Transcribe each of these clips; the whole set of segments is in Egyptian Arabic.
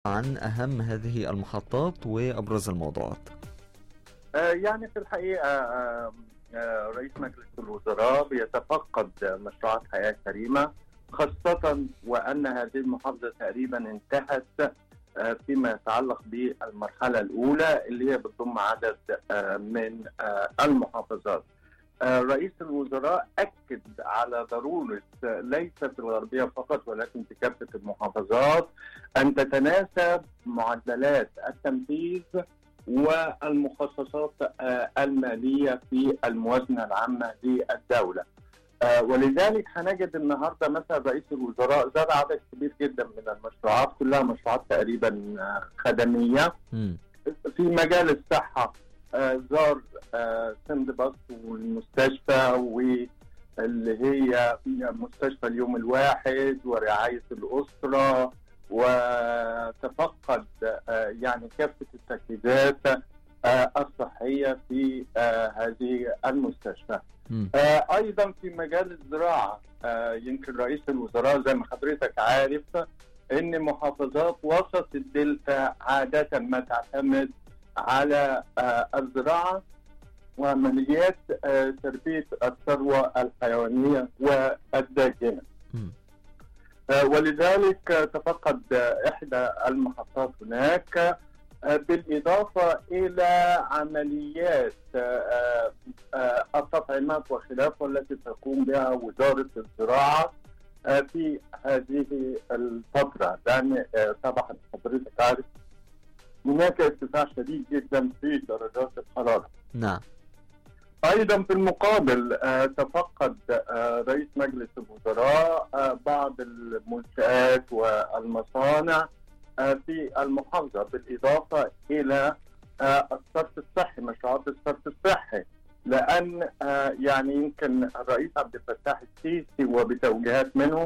عن أهم هذه المحطات وأبرز الموضوعات آه، يعني في الحقيقة آه، آه، رئيس مجلس الوزراء بيتفقد مشروعات حياة كريمة خاصة وأن هذه المحافظة تقريبا انتهت آه، فيما يتعلق بالمرحلة الأولى اللي هي بتضم عدد آه، من آه، المحافظات آه، رئيس الوزراء أكد على ضرورة آه، ليس في الغربية فقط ولكن في كافة المحافظات أن تتناسب معدلات التنفيذ والمخصصات آه، المالية في الموازنة العامة للدولة آه، ولذلك هنجد النهارده مثلا رئيس الوزراء زاد عدد كبير جدا من المشروعات كلها مشروعات تقريبا آه، خدميه مم. في مجال الصحه آه، زار آه، سند باص والمستشفى واللي هي مستشفى اليوم الواحد ورعايه الاسره وتفقد آه، يعني كافه التجهيزات آه، الصحيه في آه، هذه المستشفى. مم. آه، ايضا في مجال الزراعه آه، يمكن رئيس الوزراء زي ما حضرتك عارف ان محافظات وسط الدلتا عاده ما تعتمد على آه، الزراعه وعمليات آه، تربيه الثروه الحيوانيه والداجنه. مم. آه، ولذلك آه، تفقد آه، احدى المحطات هناك آه، بالاضافه الى عمليات آه، آه، التطعيمات وخلافه التي تقوم بها وزاره الزراعه آه، في هذه الفتره لان آه، طبعا حضرتك عارف هناك ارتفاع شديد جدا في درجات الحراره. نعم ايضا في المقابل آه، تفقد آه، رئيس مجلس الوزراء آه، بعض المنشآت والمصانع آه، في المحافظه بالاضافه الى آه، الصرف الصحي مشروعات الصرف الصحي لان آه، يعني يمكن الرئيس عبد الفتاح السيسي وبتوجيهات منه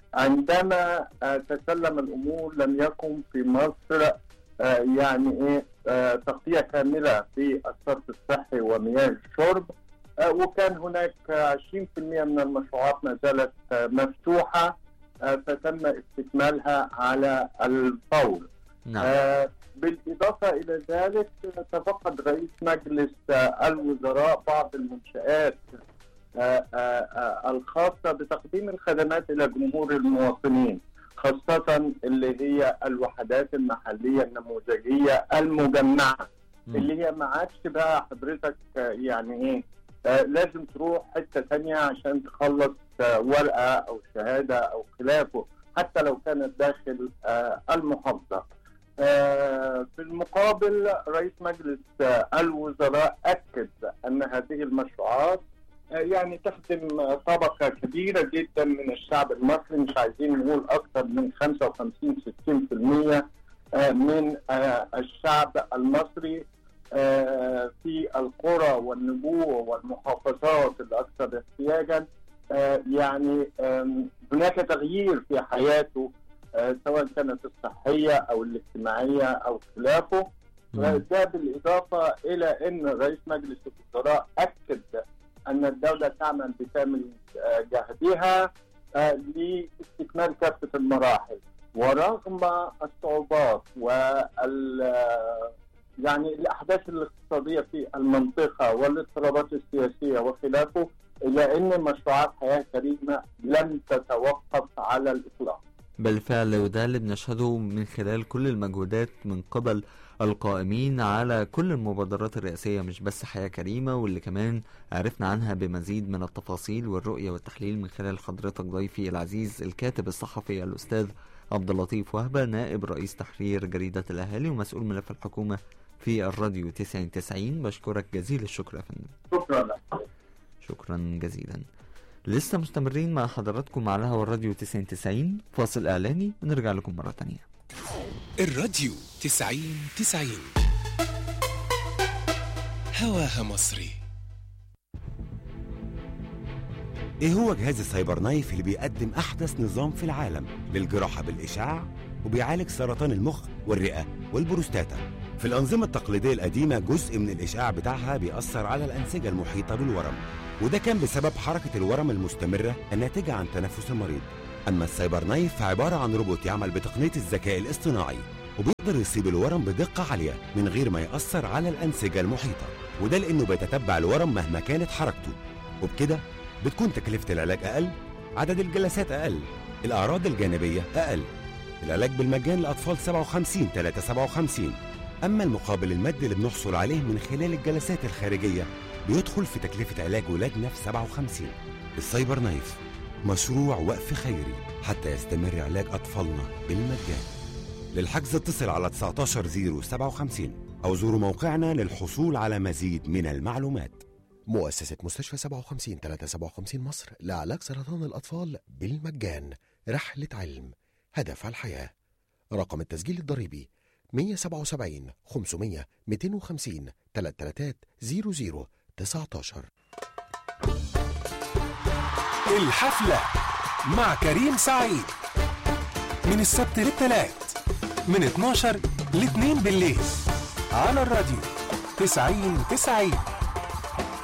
عندما آه، تسلم الامور لم يكن في مصر آه، يعني ايه آه، تغطيه كامله في الصرف الصحي ومياه الشرب آه، وكان هناك آه، 20% من المشروعات ما زالت آه، مفتوحه آه، فتم استكمالها على الفور نعم آه، بالإضافة إلى ذلك آه، تفقد رئيس مجلس آه، الوزراء بعض المنشآت آه، آه، آه، الخاصة بتقديم الخدمات إلى جمهور المواطنين خاصة اللي هي الوحدات المحلية النموذجية المجمعة مم. اللي هي ما عادش بقى حضرتك آه، يعني ايه آه، لازم تروح حته ثانيه عشان تخلص آه، ورقه او شهاده او خلافه حتى لو كانت داخل آه، المحافظه. آه، في المقابل رئيس مجلس آه، الوزراء اكد ان هذه المشروعات آه، يعني تخدم آه، طبقه كبيره جدا من الشعب المصري مش عايزين نقول اكثر من 55 60% آه، من آه، الشعب المصري آه، في القرى والنجوع والمحافظات الاكثر احتياجا آه، يعني آم، هناك تغيير في حياته آه، سواء كانت الصحيه او الاجتماعيه او خلافه مم. ده بالاضافه الى ان رئيس مجلس الوزراء اكد ان الدوله تعمل بكامل آه، جهدها آه، لاستكمال كافه المراحل ورغم الصعوبات وال يعني الاحداث الاقتصاديه في المنطقه والاضطرابات السياسيه وخلافه الا ان مشروعات حياه كريمه لم تتوقف على الاطلاق. بالفعل وده اللي بنشهده من خلال كل المجهودات من قبل القائمين على كل المبادرات الرئاسية مش بس حياة كريمة واللي كمان عرفنا عنها بمزيد من التفاصيل والرؤية والتحليل من خلال حضرتك ضيفي العزيز الكاتب الصحفي الأستاذ عبد اللطيف وهبة نائب رئيس تحرير جريدة الأهالي ومسؤول ملف الحكومة في الراديو 9090 بشكرك جزيل الشكر يا فندم شكرا لك. شكرا جزيلا لسه مستمرين مع حضراتكم على هوا الراديو 9090 فاصل إعلاني ونرجع لكم مرة تانية الراديو تسعين تسعين هواها مصري ايه هو جهاز السايبر نايف اللي بيقدم احدث نظام في العالم للجراحه بالاشعاع وبيعالج سرطان المخ والرئه والبروستاتا في الانظمه التقليديه القديمه جزء من الاشعاع بتاعها بيأثر على الانسجه المحيطه بالورم وده كان بسبب حركه الورم المستمره الناتجه عن تنفس المريض اما السايبر نايف فعباره عن روبوت يعمل بتقنيه الذكاء الاصطناعي وبيقدر يصيب الورم بدقة عالية من غير ما يأثر على الأنسجة المحيطة وده لأنه بيتتبع الورم مهما كانت حركته وبكده بتكون تكلفة العلاج أقل عدد الجلسات أقل الأعراض الجانبية أقل العلاج بالمجان لأطفال 57 3 57 أما المقابل المادي اللي بنحصل عليه من خلال الجلسات الخارجية بيدخل في تكلفة علاج ولادنا في 57 السايبر نايف مشروع وقف خيري حتى يستمر علاج أطفالنا بالمجان للحجز اتصل على 19057 أو زوروا موقعنا للحصول على مزيد من المعلومات مؤسسة مستشفى 57 357 مصر لعلاج سرطان الأطفال بالمجان رحلة علم هدف الحياة رقم التسجيل الضريبي 177 500 250 3300 19 الحفلة مع كريم سعيد من السبت للثلاث من 12 ل 2 بالليل على الراديو 90 90